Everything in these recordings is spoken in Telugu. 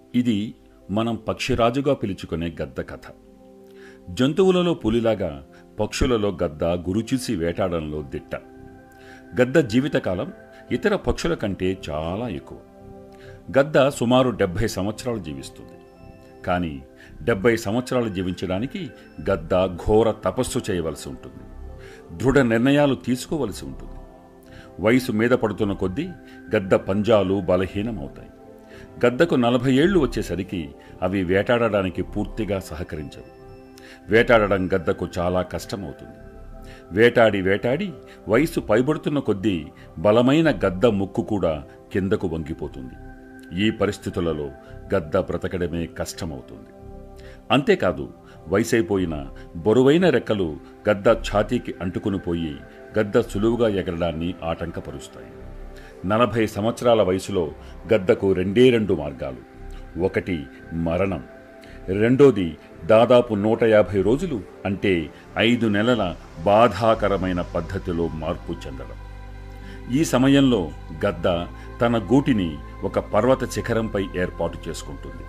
ఇది మనం పక్షిరాజుగా పిలుచుకునే గద్ద కథ జంతువులలో పులిలాగా పక్షులలో గద్ద గురుచూసి వేటాడంలో దిట్ట గద్ద జీవితకాలం ఇతర పక్షుల కంటే చాలా ఎక్కువ గద్ద సుమారు డెబ్భై సంవత్సరాలు జీవిస్తుంది కానీ డెబ్భై సంవత్సరాలు జీవించడానికి గద్ద ఘోర తపస్సు చేయవలసి ఉంటుంది దృఢ నిర్ణయాలు తీసుకోవలసి ఉంటుంది వయసు మీద పడుతున్న కొద్దీ గద్ద పంజాలు బలహీనమవుతాయి గద్దకు నలభై ఏళ్లు వచ్చేసరికి అవి వేటాడడానికి పూర్తిగా సహకరించవు వేటాడడం గద్దకు చాలా కష్టమవుతుంది వేటాడి వేటాడి వయసు పైబడుతున్న కొద్దీ బలమైన గద్ద ముక్కు కూడా కిందకు వంగిపోతుంది ఈ పరిస్థితులలో గద్ద బ్రతకడమే కష్టమవుతుంది అంతేకాదు వయసైపోయిన బరువైన రెక్కలు గద్ద ఛాతీకి అంటుకుని పోయి గద్ద సులువుగా ఎగరడాన్ని ఆటంకపరుస్తాయి నలభై సంవత్సరాల వయసులో గద్దకు రెండే రెండు మార్గాలు ఒకటి మరణం రెండోది దాదాపు నూట యాభై రోజులు అంటే ఐదు నెలల బాధాకరమైన పద్ధతిలో మార్పు చెందడం ఈ సమయంలో గద్ద తన గూటిని ఒక పర్వత శిఖరంపై ఏర్పాటు చేసుకుంటుంది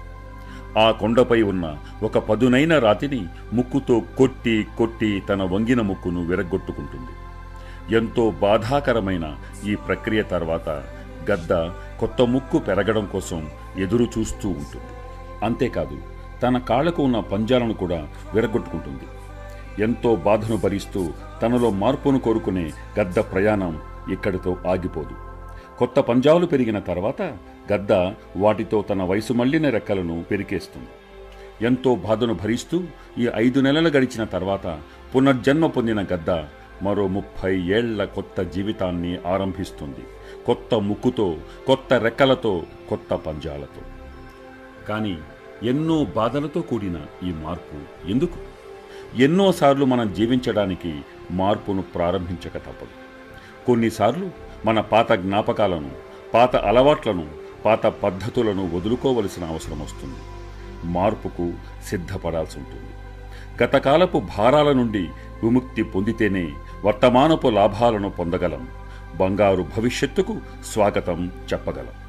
ఆ కొండపై ఉన్న ఒక పదునైన రాతిని ముక్కుతో కొట్టి కొట్టి తన వంగిన ముక్కును విరగ్గొట్టుకుంటుంది ఎంతో బాధాకరమైన ఈ ప్రక్రియ తర్వాత గద్ద కొత్త ముక్కు పెరగడం కోసం ఎదురు చూస్తూ ఉంటుంది అంతేకాదు తన కాళ్లకు ఉన్న పంజాలను కూడా విరగొట్టుకుంటుంది ఎంతో బాధను భరిస్తూ తనలో మార్పును కోరుకునే గద్ద ప్రయాణం ఇక్కడితో ఆగిపోదు కొత్త పంజాలు పెరిగిన తర్వాత గద్ద వాటితో తన వయసు మళ్లిన రెక్కలను పెరికేస్తుంది ఎంతో బాధను భరిస్తూ ఈ ఐదు నెలలు గడిచిన తర్వాత పునర్జన్మ పొందిన గద్ద మరో ముప్పై ఏళ్ల కొత్త జీవితాన్ని ఆరంభిస్తుంది కొత్త ముక్కుతో కొత్త రెక్కలతో కొత్త పంజాలతో కానీ ఎన్నో బాధలతో కూడిన ఈ మార్పు ఎందుకు ఎన్నోసార్లు మనం జీవించడానికి మార్పును ప్రారంభించక తప్పదు కొన్నిసార్లు మన పాత జ్ఞాపకాలను పాత అలవాట్లను పాత పద్ధతులను వదులుకోవలసిన అవసరం వస్తుంది మార్పుకు సిద్ధపడాల్సి ఉంటుంది గతకాలపు భారాల నుండి విముక్తి పొందితేనే వర్తమానపు లాభాలను పొందగలం బంగారు భవిష్యత్తుకు స్వాగతం చెప్పగలం